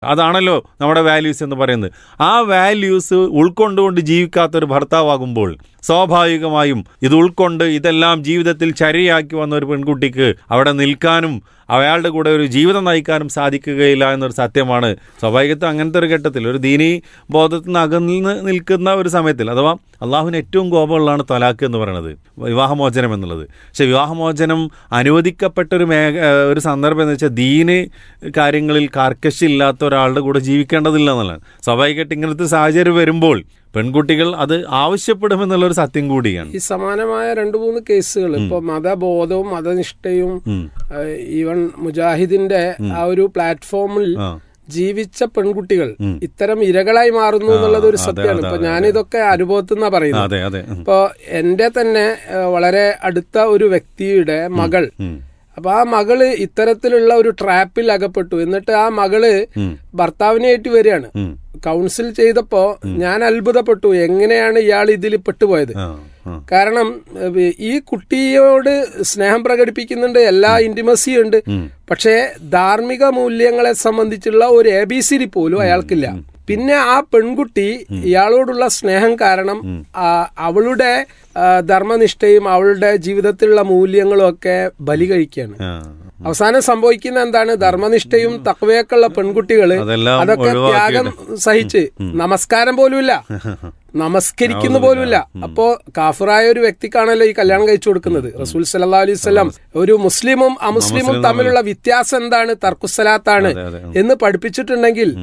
അതാണല്ലോ നമ്മുടെ വാല്യൂസ് എന്ന് പറയുന്നത് ആ വാല്യൂസ് ഉൾക്കൊണ്ടുകൊണ്ട് ജീവിക്കാത്ത ഒരു ഭർത്താവാകുമ്പോൾ സ്വാഭാവികമായും ഇത് ഉൾക്കൊണ്ട് ഇതെല്ലാം ജീവിതത്തിൽ ചര്യയാക്കി വന്ന ഒരു പെൺകുട്ടിക്ക് അവിടെ നിൽക്കാനും അയാളുടെ കൂടെ ഒരു ജീവിതം നയിക്കാനും സാധിക്കുകയില്ല എന്നൊരു സത്യമാണ് സ്വാഭാവികത്തും അങ്ങനത്തെ ഒരു ഘട്ടത്തിൽ ഒരു ദീനി ബോധത്തിൽ നിന്ന് അകന്ന് നിൽക്കുന്ന ഒരു സമയത്തിൽ അഥവാ അള്ളാഹുവിന് ഏറ്റവും കോപമുള്ളതാണ് തൊലാക്ക് എന്ന് പറയുന്നത് വിവാഹമോചനം എന്നുള്ളത് പക്ഷെ വിവാഹമോചനം അനുവദിക്കപ്പെട്ട ഒരു മേഖ ഒരു സന്ദർഭം എന്ന് വെച്ചാൽ ദീന് കാര്യങ്ങളിൽ കാർക്കശില്ലാത്ത ഒരാളുടെ കൂടെ ജീവിക്കേണ്ടതില്ല എന്നുള്ളതാണ് സ്വാഭാവികമായിട്ട് ഇങ്ങനത്തെ സാഹചര്യം വരുമ്പോൾ പെൺകുട്ടികൾ അത് ആവശ്യപ്പെടുമെന്നുള്ളൊരു സത്യം കൂടിയാണ് ഈ സമാനമായ രണ്ട് മൂന്ന് കേസുകൾ ഇപ്പൊ മതബോധവും മതനിഷ്ഠയും ഉം. ഈവൻ മുജാഹിദിന്റെ ആ ഒരു പ്ലാറ്റ്ഫോമിൽ ആ ജീവിച്ച പെൺകുട്ടികൾ ഉം. ഇത്തരം ഇരകളായി മാറുന്നു എന്നുള്ളത് ഒരു അതെ, സത്യമാണ് അതെ, ഇപ്പൊ അതെ, ഞാനിതൊക്കെ അനുഭവത്തിൽ നിന്നാ പറയുന്നത് അതെ അതെ ഉം. ഇപ്പൊ എന്റെ തന്നെ ഏഹ്, വളരെ അടുത്ത ഒരു വ്യക്തിയുടെ മകൾ ഉം. അപ്പൊ ആ മകള് ഇത്തരത്തിലുള്ള ഒരു ട്രാപ്പിൽ അകപ്പെട്ടു എന്നിട്ട് ആ മകള് ഉം. ഭർത്താവിനായിട്ട് വരികയാണ് ഉം. കൗൺസിൽ ചെയ്തപ്പോ ഞാൻ അത്ഭുതപ്പെട്ടു എങ്ങനെയാണ് ഇയാൾ ഇതിൽ പെട്ടുപോയത് ആ, ആ. കാരണം ഏഹ്, ഈ കുട്ടിയോട് സ്നേഹം പ്രകടിപ്പിക്കുന്നുണ്ട് എല്ലാ ഇന്റിമസി ഉണ്ട് ഉം. പക്ഷേ ധാർമ്മിക മൂല്യങ്ങളെ സംബന്ധിച്ചുള്ള ഒരു എ ബി സി ഡി പോലും അയാൾക്കില്ല പിന്നെ ആ പെൺകുട്ടി ഇയാളോടുള്ള സ്നേഹം കാരണം ആ, അവളുടെ ആ, ധർമ്മനിഷ്ഠയും അവളുടെ ജീവിതത്തിലുള്ള മൂല്യങ്ങളും ഒക്കെ ബലി കഴിക്കുകയാണ് ആ. അവസാനം സംഭവിക്കുന്ന എന്താണ് ധർമ്മനിഷ്ഠയും തക്വയൊക്കെയുള്ള പെൺകുട്ടികള് അതെല്ലാം അതൊക്കെ ത്യാഗം സഹിച്ച് നമസ്കാരം പോലുമില്ല നമസ്കരിക്കുന്ന പോലുമില്ല അപ്പോ കാഫിറായ ഒരു വ്യക്തിക്കാണല്ലോ ഈ കല്യാണം കഴിച്ചു കൊടുക്കുന്നത് റസൂൽ സല്ലാ അലൈഹി സ്വലം ഒരു മുസ്ലിമും അമുസ്ലിമും തമ്മിലുള്ള വ്യത്യാസം എന്താണ് തർക്കുസലാത്താണ് അതെ, അതെ. എന്ന് പഠിപ്പിച്ചിട്ടുണ്ടെങ്കിൽ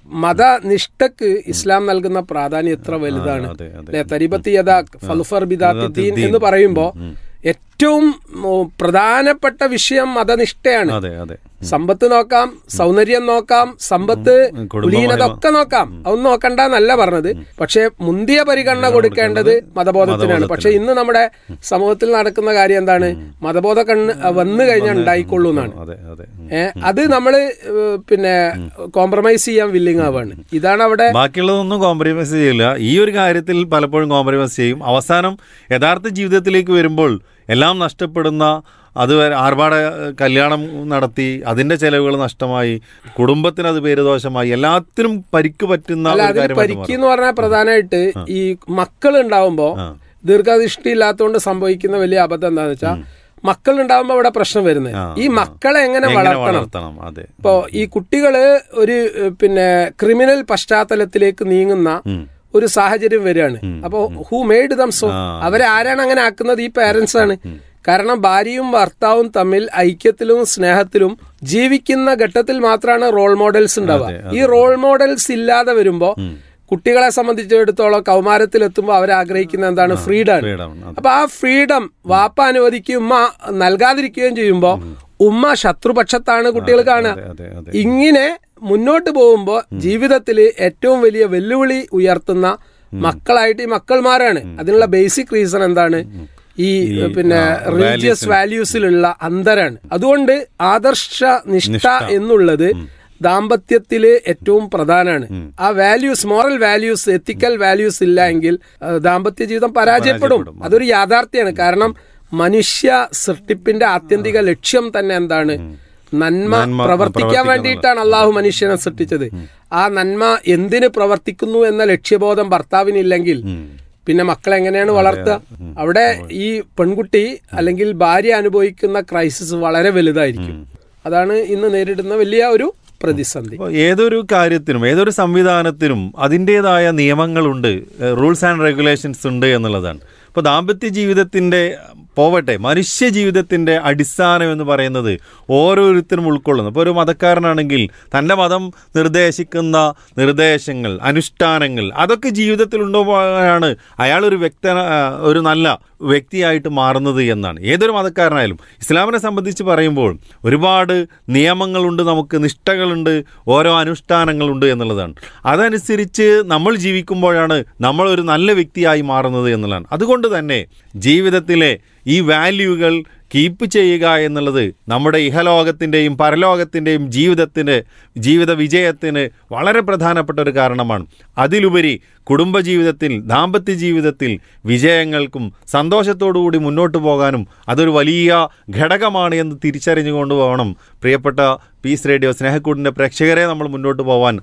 മതനിഷ്ഠക്ക് ഇസ്ലാം നൽകുന്ന പ്രാധാന്യം എത്ര വലുതാണ് അതെ, അതെ. അല്ലെ തരിബത്തി യഥാ ഫൽഫർ ബിദാത്തിദ്ദീൻ എന്ന് പറയുമ്പോ ഏറ്റവും ഉം, പ്രധാനപ്പെട്ട വിഷയം മതനിഷ്ഠയാണ് അതെ അതെ സമ്പത്ത് നോക്കാം സൗന്ദര്യം നോക്കാം സമ്പത്ത് കുടുംബ കുലീനതൊക്കെ നോക്കാം അതൊന്നും നോക്കണ്ട എന്നല്ല പറഞ്ഞത് പക്ഷെ മുന്തിയ പരിഗണന കൊടുക്കേണ്ടത് മതബോധത്തിനാണ് പക്ഷെ ഇന്ന് നമ്മുടെ സമൂഹത്തിൽ നടക്കുന്ന കാര്യം എന്താണ് മതബോധ കണ്ണ് വന്നു കഴിഞ്ഞാൽ ഉണ്ടായിക്കൊള്ളൂ എന്നാണ് അതെ അതെ ഉം. ഏ, അത് നമ്മള് ഏഹ്, പിന്നെ കോംപ്രമൈസ് ചെയ്യാൻ വില്ലിങ് ആവാണ് ഇതാണ് അവിടെ ബാക്കിയുള്ളതൊന്നും കോംപ്രമൈസ് ചെയ്യില്ല ഈ ഒരു കാര്യത്തിൽ പലപ്പോഴും കോംപ്രമൈസ് ചെയ്യും അവസാനം യഥാർത്ഥ ജീവിതത്തിലേക്ക് വരുമ്പോൾ എല്ലാം നഷ്ടപ്പെടുന്ന അതുവരെ ആർഭാട കല്യാണം നടത്തി അതിന്റെ ചെലവുകൾ നഷ്ടമായി കുടുംബത്തിന് അത് പേരുദോഷമായി എല്ലാത്തിനും പരിക്ക് പറ്റുന്ന അല്ല ഒരു അതിൽ കാര്യമായിട്ട് പരിക്ക് മാറും. എന്ന് പറഞ്ഞാൽ പ്രധാനമായിട്ട് ഈ മക്കൾ ഉണ്ടാവുമ്പോ ആ. ദീർഘദൃഷ്ടി ഇല്ലാത്തതുകൊണ്ട് സംഭവിക്കുന്ന വലിയ അബദ്ധം എന്താന്ന് വെച്ചാൽ മക്കൾ ഉണ്ടാവുമ്പോ അവിടെ പ്രശ്നം വരുന്നത് ആ, ഈ മക്കളെ എങ്ങനെ എങ്ങനെ വളർത്തണം വളർത്തണം അതെ ഇപ്പോ ഈ കുട്ടികള് ഒരു ഏഹ്, പിന്നെ ക്രിമിനൽ പശ്ചാത്തലത്തിലേക്ക് നീങ്ങുന്ന ഉം. ഒരു സാഹചര്യം വരികയാണ് അപ്പോ ഹൂ മെയ്ഡ് ദം സോ അവരെ ആരാണ് അങ്ങനെ ആക്കുന്നത് ഈ പാരന്റ്സ് ആണ് കാരണം ഭാര്യയും ഭർത്താവും തമ്മിൽ ഐക്യത്തിലും സ്നേഹത്തിലും ജീവിക്കുന്ന ഘട്ടത്തിൽ മാത്രമാണ് റോൾ മോഡൽസ് ഉണ്ടാവുക ഈ റോൾ മോഡൽസ് ഇല്ലാതെ വരുമ്പോ കുട്ടികളെ സംബന്ധിച്ചിടത്തോളം കൗമാരത്തിൽ എത്തുമ്പോൾ അവർ ആഗ്രഹിക്കുന്ന എന്താണ് ഫ്രീഡം freedom, അതെ. അപ്പൊ ആ ഫ്രീഡം വാപ്പ അനുവദിക്കുകയും ഉമ്മ നൽകാതിരിക്കുകയും ചെയ്യുമ്പോ ഉമ്മ ശത്രുപക്ഷത്താണ് കുട്ടികൾ കാണുക അതെ അതെ അതെ ഇങ്ങനെ മുന്നോട്ട് പോകുമ്പോൾ ജീവിതത്തിൽ ഏറ്റവും വലിയ വെല്ലുവിളി ഉയർത്തുന്ന മക്കളായിട്ട് ഈ മക്കൾമാരാണ് അതിനുള്ള ബേസിക് റീസൺ എന്താണ് ഈ പിന്നെ റിലീജിയസ് വാല്യൂസിലുള്ള അന്തരാണ് അതുകൊണ്ട് ആദർശ നിഷ്ഠ എന്നുള്ളത് ദാമ്പത്യത്തില് ഏറ്റവും പ്രധാനമാണ് ആ values moral values ethical values ഇല്ല എങ്കിൽ ആ, ദാമ്പത്യ ജീവിതം പരാജയപ്പെടും അതൊരു യാഥാർത്ഥ്യമാണ് കാരണം മനുഷ്യ സൃഷ്ടിപ്പിന്റെ ആത്യന്തിക ലക്ഷ്യം തന്നെ എന്താണ് നന്മ നന്മ പ്രവർത്തിക്കാൻ വേണ്ടിയിട്ടാണ് അള്ളാഹു മനുഷ്യനെ സൃഷ്ടിച്ചത് ആ നന്മ എന്തിന് പ്രവർത്തിക്കുന്നു എന്ന ലക്ഷ്യബോധം ഭർത്താവിനില്ലെങ്കിൽ പിന്നെ മക്കളെ എങ്ങനെയാണ് വളർത്തുക അവിടെ ഈ പെൺകുട്ടി അല്ലെങ്കിൽ ഭാര്യ അനുഭവിക്കുന്ന ക്രൈസിസ് വളരെ വലുതായിരിക്കും അതാണ് ഇന്ന് നേരിടുന്ന വലിയ ഒരു പ്രതിസന്ധി അപ്പോൾ ഏതൊരു കാര്യത്തിനും ഏതൊരു സംവിധാനത്തിനും അതിൻ്റെതായ നിയമങ്ങളുണ്ട് റൂൾസ് ആൻഡ് റെഗുലേഷൻസ് ഉണ്ട് എന്നുള്ളതാണ് ഇപ്പോൾ ദാമ്പത്യ ജീവിതത്തിൻ്റെ പോവട്ടെ മനുഷ്യ ജീവിതത്തിൻ്റെ അടിസ്ഥാനം എന്ന് പറയുന്നത് ഓരോരുത്തരും ഉൾക്കൊള്ളുന്നു ഇപ്പോൾ ഒരു മതക്കാരനാണെങ്കിൽ തൻ്റെ മതം നിർദ്ദേശിക്കുന്ന നിർദ്ദേശങ്ങൾ അനുഷ്ഠാനങ്ങൾ അതൊക്കെ ജീവിതത്തിൽ ഉണ്ടാകുമ്പോഴാണ് അയാൾ ഒരു വ്യക്ത ഒരു നല്ല വ്യക്തിയായിട്ട് മാറുന്നത് എന്നാണ് ഏതൊരു മതക്കാരനായാലും ഇസ്ലാമിനെ സംബന്ധിച്ച് പറയുമ്പോൾ ഒരുപാട് നിയമങ്ങളുണ്ട് നമുക്ക് നിഷ്ഠകളുണ്ട് ഓരോ അനുഷ്ഠാനങ്ങളുണ്ട് എന്നുള്ളതാണ് അതനുസരിച്ച് നമ്മൾ ജീവിക്കുമ്പോഴാണ് നമ്മൾ ഒരു നല്ല വ്യക്തിയായി മാറുന്നത് എന്നുള്ളതാണ് അതുകൊണ്ട് തന്നെ ജീവിതത്തിലെ ഈ വാല്യൂകൾ കീപ്പ് ചെയ്യുക എന്നുള്ളത് നമ്മുടെ ഇഹലോകത്തിൻ്റെയും പരലോകത്തിൻ്റെയും ജീവിതത്തിന് ജീവിത വിജയത്തിന് വളരെ പ്രധാനപ്പെട്ട ഒരു കാരണമാണ് അതിലുപരി കുടുംബജീവിതത്തിൽ ദാമ്പത്യ ജീവിതത്തിൽ വിജയങ്ങൾക്കും സന്തോഷത്തോടുകൂടി മുന്നോട്ട് പോകാനും അതൊരു വലിയ ഘടകമാണ് എന്ന് തിരിച്ചറിഞ്ഞുകൊണ്ട് പോകണം പ്രിയപ്പെട്ട പീസ് റേഡിയോ സ്നേഹക്കൂടിൻ്റെ പ്രേക്ഷകരെ നമ്മൾ മുന്നോട്ട് പോകാൻ